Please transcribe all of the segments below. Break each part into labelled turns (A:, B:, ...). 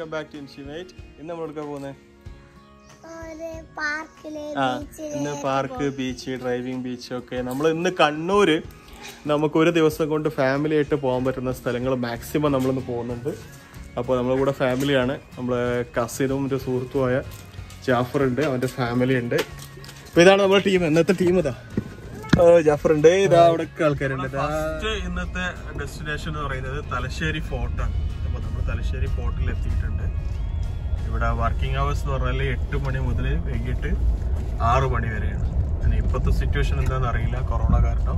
A: Welcome back to ഇൻഷിമേറ്റ് ഇന്ന് നമ്മൾ എടുക്കാൻ പോകുന്നത്
B: ഒരു പാർക്കില്
A: ആ
B: ബീച്ചില്
A: ഇന്ന് പാർക്ക് ബീച്ച് ഡ്രൈവിംഗ് ബീച്ച് ഒക്കെ നമ്മൾ ഇന്ന് കണ്ണൂര് നമുക്ക് ഒരു ദിവസം കൊണ്ട് ഫാമിലി ആയിട്ട് പോകാൻ പറ്റുന്ന സ്ഥലങ്ങൾ മാക്സിമം നമ്മളിന്ന് പോകുന്നുണ്ട് അപ്പോൾ നമ്മളെ കൂടെ ഫാമിലിയാണ് നമ്മളെ കസിനും ഒരു സുഹൃത്തുമായ ജാഫർ ഉണ്ട് അവൻ്റെ ഫാമിലി ഉണ്ട് അപ്പോൾ ഇതാണ് നമ്മുടെ ടീം ഇന്നത്തെ ടീം ഇതാ ഓ ജാഫർ ഉണ്ട് ഇതാ അവിടെ ആൾക്കാരുണ്ട് ഫസ്റ്റ് ഇന്നത്തെ ഡെസ്റ്റിനേഷൻ എന്ന് പറയുന്നത് തലശ്ശേരി ഫോർട്ടാണ് അപ്പോൾ നമ്മൾ തലശ്ശേരി ഫോർട്ടിൽ എത്തിയിട്ടുണ്ട് ഇവിടെ വർക്കിംഗ് അവേഴ്സ് എന്ന് പറഞ്ഞാൽ എട്ട് മണി മുതൽ വൈകിട്ട് ആറ് മണി വരെയാണ് പിന്നെ ഇപ്പോഴത്തെ സിറ്റുവേഷൻ എന്താണെന്ന് അറിയില്ല കൊറോണ കാരണം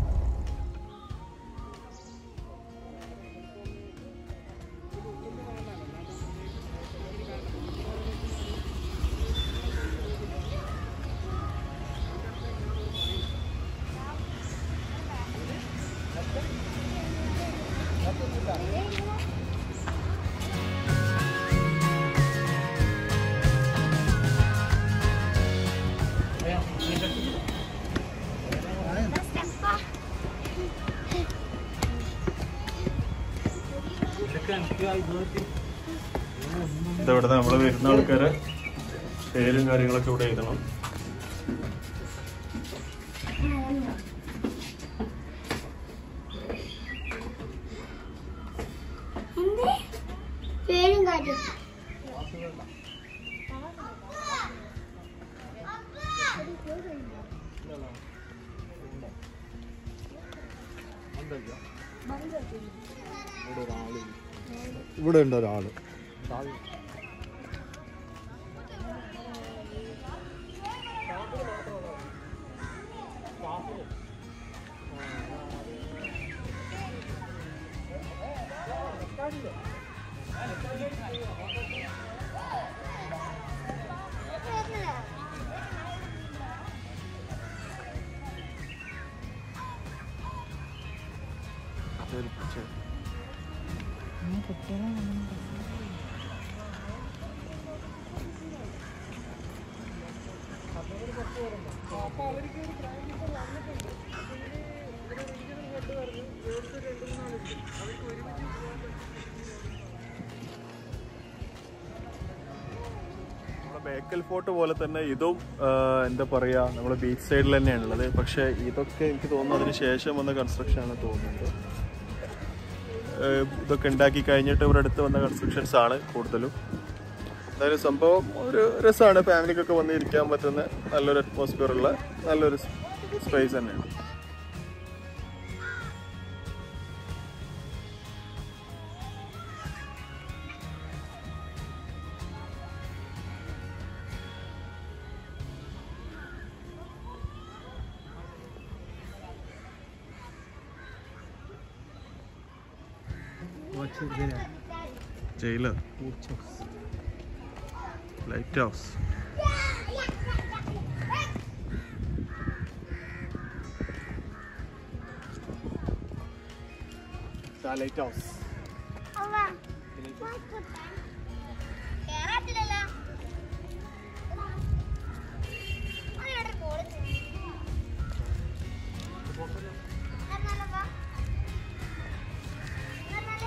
A: ഇതവിടെ നമ്മൾ വരുന്ന ആൾക്കാരെ പേരും കാര്യങ്ങളൊക്കെ ഇവിടെ എഴുതണം
B: എന്ത് പേരും കാര്യം
C: ഇവിടെ ഉണ്ട് ഒരാള്
A: നമ്മുടെ ബേക്കൽ ഫോർട്ട് പോലെ തന്നെ ഇതും ആ, എന്താ പറയാ നമ്മുടെ ബീച്ച് സൈഡിൽ തന്നെയാണ് ഉള്ളത് പക്ഷെ ഇതൊക്കെ എനിക്ക് തോന്നുന്നു അതിന് ശേഷം വന്ന കൺസ്ട്രക്ഷൻ ആണ് തോന്നുന്നത് ആ, ഇതൊക്കെ ഉണ്ടാക്കി കഴിഞ്ഞിട്ട് ഇവിടെ അടുത്ത് വന്ന കൺസ്ട്രക്ഷൻസ് ആണ് കൂടുതലും എന്തായാലും സംഭവം ഒരു രസമാണ് ഫാമിലിക്കൊക്കെ വന്ന് ഇരിക്കാൻ പറ്റുന്ന നല്ലൊരു അറ്റ്മോസ്ഫിയർ ഉള്ള നല്ലൊരു സ്പേസ് തന്നെയാണ് jailer lighthouse lighthouse
B: അവ കേറാത്തില്ലല്ലോ അതിനോട് പോളി എന്നാലപ്പാ എന്നാലേ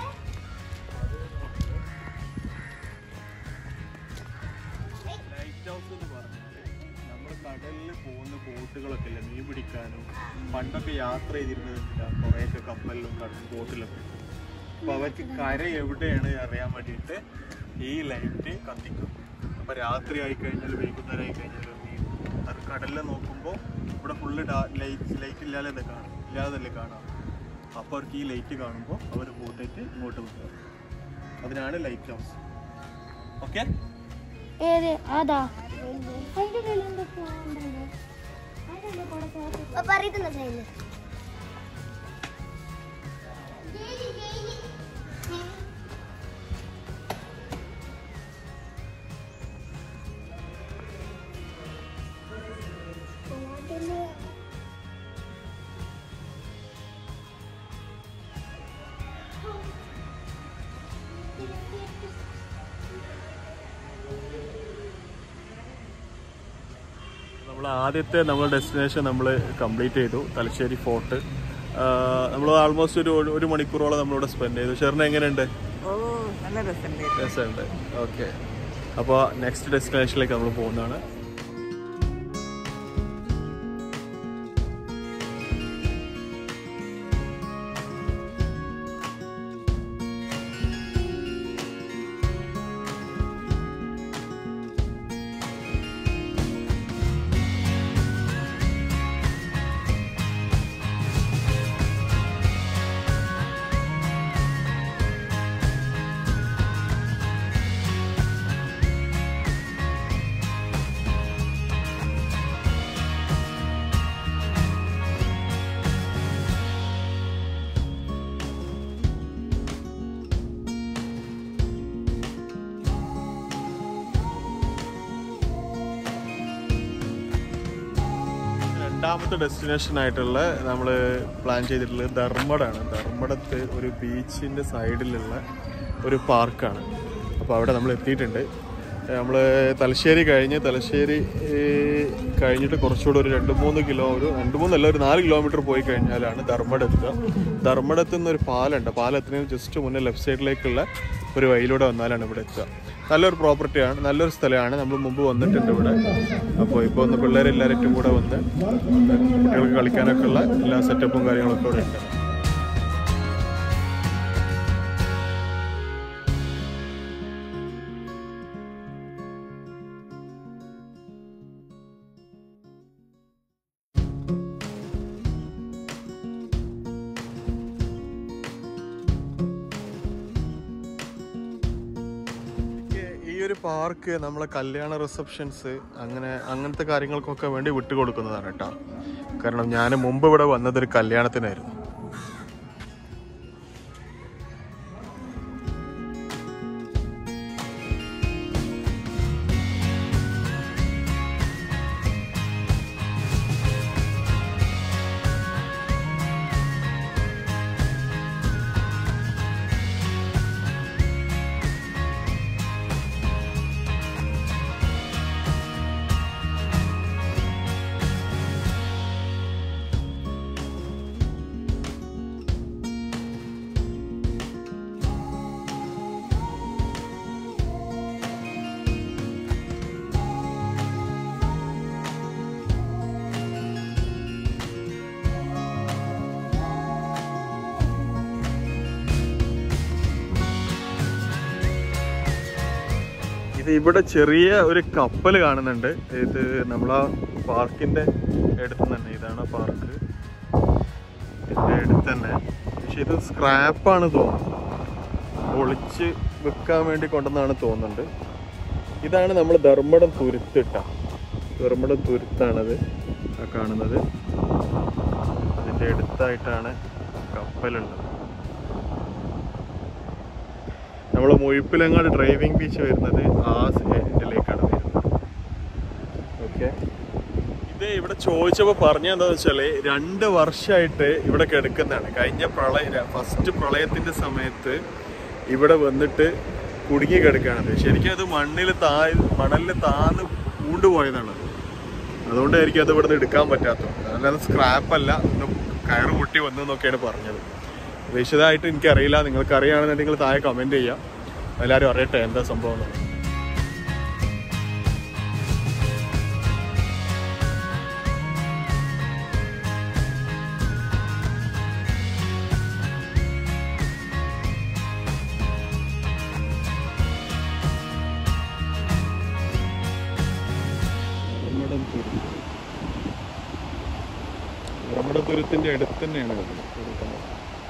A: ലൈറ്റ് ഹൗസ് എന്ന് പറഞ്ഞാല് നമ്മൾ കടലിൽ പോകുന്ന ബോട്ടുകളൊക്കെ ഇല്ല മീൻ പിടിക്കാനും പണ്ടൊക്കെ യാത്ര ചെയ്തിരുന്നതില്ല കുറേയൊക്കെ കപ്പലിലും കടൽ ബോട്ടിലൊക്കെ അപ്പൊ അവർക്ക് കര എവിടെയാണ് അറിയാൻ വേണ്ടിയിട്ട് ഈ ലൈറ്റ് കത്തിക്കും അപ്പൊ രാത്രി ആയി കഴിഞ്ഞാൽ വൈകുന്നേരം ആയി കഴിഞ്ഞാൽ മീൻ അത് കടലിൽ നോക്കുമ്പോൾ ഇവിടെ ഫുള്ള് ലൈറ്റ് ലൈറ്റ് ഇല്ലാതെ കാണും ഇല്ലാതല്ലേ കാണാം അപ്പോൾ അവർക്ക് ഈ ലൈറ്റ് കാണുമ്പോൾ അവർ ബോട്ടായിട്ട് ഇങ്ങോട്ട് പോകും അതിനാണ് ലൈറ്റ് ഹൗസ് ഓക്കെ
B: ഏത് അതാ പറയുന്ന ട്രെയിന്
A: നമ്മൾ ആദ്യത്തെ നമ്മുടെ ഡെസ്റ്റിനേഷൻ നമ്മൾ കംപ്ലീറ്റ് ചെയ്തു തലശ്ശേരി ഫോർട്ട് നമ്മൾ ആൾമോസ്റ്റ് ഒരു ഒരു മണിക്കൂറോളം നമ്മളിവിടെ സ്പെൻഡ് ചെയ്തു ഷെറിന് എങ്ങനെയുണ്ട്
C: ആ
D: നല്ല രസമുണ്ട്
A: രസമുണ്ട് ഓക്കെ അപ്പോൾ നെക്സ്റ്റ് ഡെസ്റ്റിനേഷനിലേക്ക് നമ്മൾ പോകുന്നതാണ് രണ്ടാമത്തെ ഡെസ്റ്റിനേഷൻ ആയിട്ടുള്ള നമ്മൾ പ്ലാൻ ചെയ്തിട്ടുള്ളത് ധർമ്മടാണ് ധർമ്മടത്ത് ഒരു ബീച്ചിൻ്റെ സൈഡിലുള്ള ഒരു പാർക്കാണ് അപ്പോൾ അവിടെ നമ്മൾ എത്തിയിട്ടുണ്ട് നമ്മൾ തലശ്ശേരി കഴിഞ്ഞ് തലശ്ശേരി ഏർ, കഴിഞ്ഞിട്ട് കുറച്ചുകൂടെ ഒരു രണ്ട് മൂന്ന് കിലോ ഒരു രണ്ട് മൂന്നല്ല ഒരു നാല് കിലോമീറ്റർ പോയി കഴിഞ്ഞാലാണ് ധർമ്മടം എത്തുക ധർമ്മടത്ത് നിന്ന് ഒരു പാലുണ്ട് പാലത്തിന് ജസ്റ്റ് മുന്നേ ലെഫ്റ്റ് സൈഡിലേക്കുള്ള ഒരു വഴിയിലൂടെ വന്നാലാണ് ഇവിടെ എത്തുക നല്ലൊരു പ്രോപ്പർട്ടിയാണ് നല്ലൊരു സ്ഥലമാണ് നമ്മൾ മുമ്പ് വന്നിട്ടുണ്ട് ഇവിടെ അപ്പോൾ ഇപ്പോൾ ഒന്ന് പിള്ളേരെല്ലാവരും കൂടെ വന്ന് കുട്ടികൾക്ക് കളിക്കാനൊക്കെ ഉള്ള എല്ലാ സെറ്റപ്പും കാര്യങ്ങളൊക്കെ ഇവിടെ ഉണ്ട് ഈ ഒരു പാർക്ക് നമ്മളെ കല്യാണ റിസപ്ഷൻസ് അങ്ങനെ അങ്ങനത്തെ കാര്യങ്ങൾക്കൊക്കെ വേണ്ടി വിട്ടുകൊടുക്കുന്നതാണ് കേട്ടോ കാരണം ഞാൻ മുമ്പ് ഇവിടെ വന്നത് ഒരു കല്യാണത്തിനായിരുന്നു ഇത് ഇവിടെ ചെറിയ ഒരു കപ്പൽ കാണുന്നുണ്ട് ഇത് നമ്മളാ പാർക്കിന്റെ അടുത്ത് തന്നെ ഇതാണ് പാർക്ക് ഇതിന്റെ അടുത്ത് തന്നെ പക്ഷെ ഇത് സ്ക്രാപ്പാണ് തോന്നുന്നത് ഒളിച്ച് വെക്കാൻ വേണ്ടി കൊണ്ടുവന്നാണ് തോന്നുന്നുണ്ട് ഇതാണ് നമ്മൾ ധർമ്മടം തുരുത്തിട്ട ധർമ്മടം തുരുത്താണത് ആ കാണുന്നത് അതിന്റെ അടുത്തായിട്ടാണ് കപ്പലുള്ളത് നമ്മൾ മുഴുപ്പിലങ്ങാട് ഡ്രൈവിംഗ് ബീച്ച് വരുന്നത് ആ സൈഡിലേക്കാണ് വരുന്നത് ഓക്കെ ഇത് ഇവിടെ ചോദിച്ചപ്പോൾ പറഞ്ഞ എന്താന്ന് വെച്ചാല് രണ്ട് വർഷമായിട്ട് ഇവിടെ കിടക്കുന്നതാണ് കഴിഞ്ഞ പ്രളയ ഫസ്റ്റ് പ്രളയത്തിന്റെ സമയത്ത് ഇവിടെ വന്നിട്ട് കുടുങ്ങി കിടക്കുകയാണത് ശരിക്കും അത് മണ്ണിൽ താ മണലിൽ താന്ന് പൂണ്ടുപോയതാണ് അതുകൊണ്ടായിരിക്കും അത് ഇവിടുന്ന് എടുക്കാൻ പറ്റാത്തത് അല്ലാതെ സ്ക്രാപ്പ് അല്ല ഒന്ന് കയറ് പൊട്ടി വന്നു എന്നൊക്കെയാണ് പറഞ്ഞത് വിശദമായിട്ട് എനിക്കറിയില്ല നിങ്ങൾക്ക് അറിയുകയാണെന്നുണ്ടെങ്കിൽ താഴെ കമൻറ്റ് ചെയ്യാം എല്ലാവരും അറിയട്ടെ എന്താ സംഭവം എന്നുള്ളത് ബ്രഹ്മടപുരത്തിന്റെ അടുത്ത് തന്നെയാണ് ഇത് കൊടുക്കുന്നത്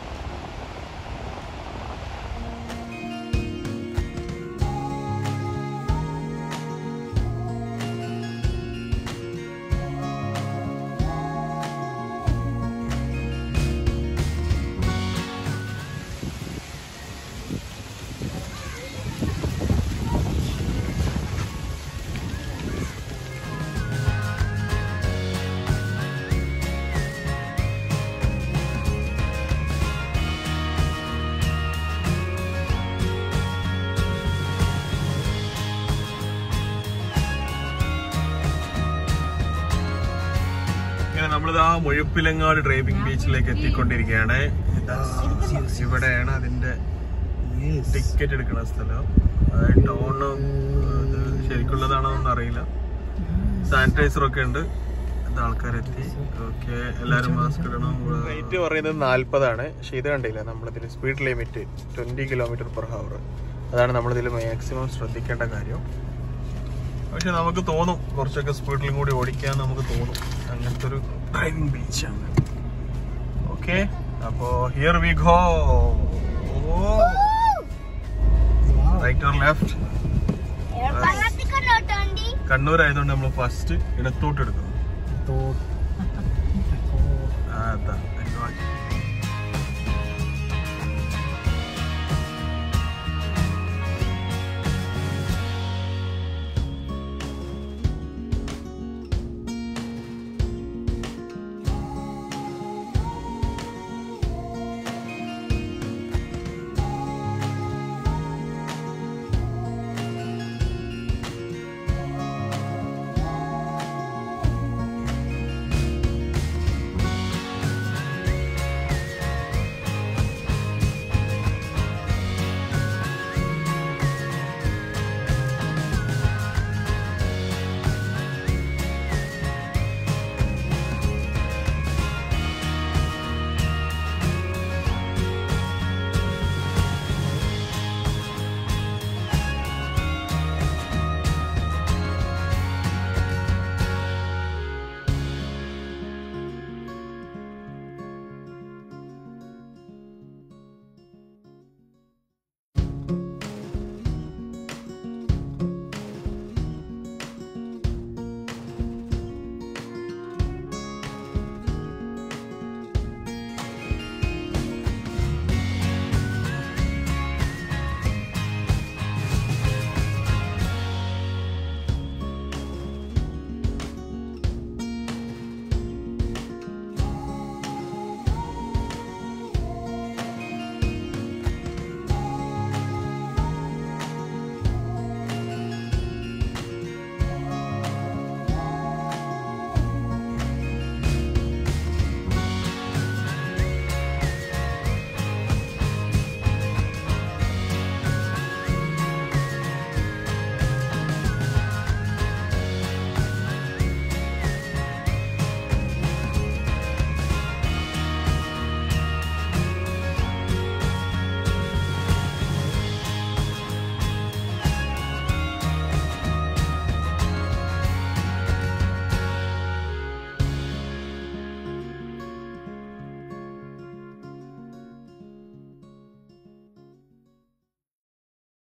A: ഇങ്ങനെ നമ്മളിത് ആ മുഴുപ്പിലങ്ങാട് ഡ്രൈവിംഗ് ബീച്ചിലേക്ക് എത്തിക്കൊണ്ടിരിക്കുകയാണ് ഇതാ, ഇവിടെയാണ് അതിന്റെ ടിക്കറ്റ് എടുക്കുന്ന സ്ഥലം ടൗണും ശരിക്കുള്ളതാണോന്നൊന്നും അറിയില്ല സാനിറ്റൈസർ ഒക്കെ ഉണ്ട് ഇത് ആൾക്കാരെത്തി ഓക്കെ എല്ലാരും മാസ്ക് ഇടണം റേറ്റ് പറയുന്നത് നാല്പതാണ് പക്ഷെ ഇത് കണ്ടില്ല നമ്മളിതിൽ speed limit twenty kilometre per hour അതാണ് നമ്മളിതിൽ മാക്സിമം ശ്രദ്ധിക്കേണ്ട കാര്യം പക്ഷെ നമുക്ക് തോന്നും കുറച്ചൊക്കെ സ്പീഡിലും കൂടി ഓടിക്കാൻ നമുക്ക് തോന്നും അങ്ങനത്തെ ഒരു ഡ്രൈവിംഗ് ബീച്ചാണ് ഓക്കെ അപ്പോ here we go right or left
B: ഭാഗത്തേക്കൊണ്ടോട്ടോ വണ്ടി
A: കണ്ണൂർ ആയതുകൊണ്ട് നമ്മൾ ഫസ്റ്റ് ഇടത്തോട്ട് എടുക്കുന്നു ആ, അതാ. ഇങ്ങോട്ട്.